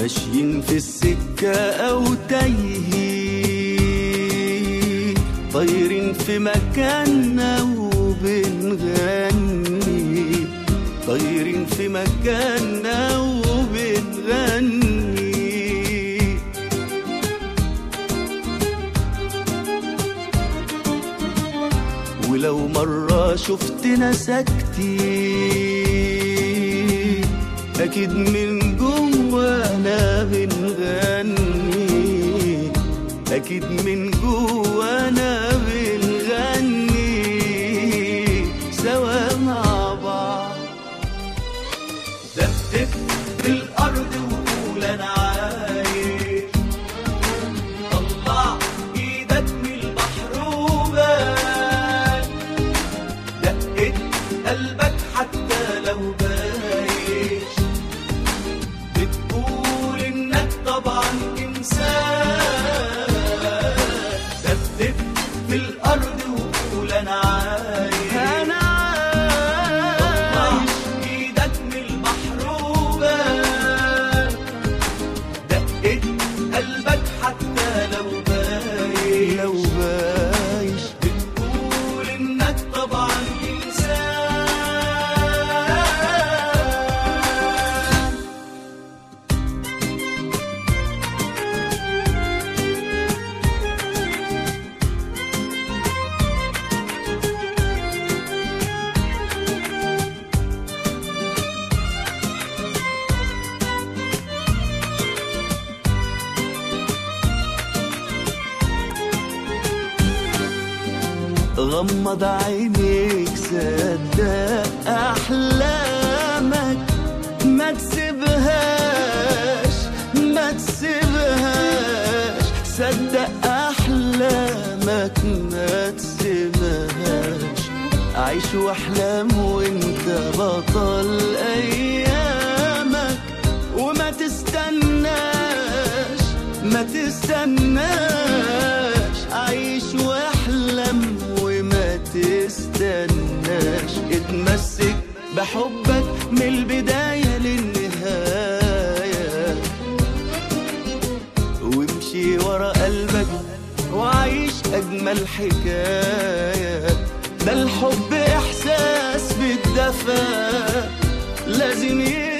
ماشيين في السكة أو تايهين طايرين في مكاننا وبنغني طايرين في مكاننا وبنغني ولو مرة شفتنا ساكتين أكيد من جوانا بنغني أكيد من جوانا بنغني سوا مع بعض دقدق في الأرض وقول أنا عايش طلع إيدك من البحر وبان دقت قلبك حتى لو بايش بتقول إنك طبعا إنسان دقدق في الأرض وقول أنا عايش أنا عايش إيدك من البحر وبان دقت قلبك حتى لو بايش لو بايش بتقول انك طبعا انسان غمض عينيك صدق احلامك ما تسيبهاش ما تسيبهاش صدق احلامك ما تسيبهاش عيش واحلام وانت بطل ايامك وما تستناش ما تستناش عيش واحلم وما تستناش اتمسك بحبك من البداية للنهاية وامشي ورا قلبك وعيش أجمل حكاية ده الحب إحساس بالدفى لازم يبقى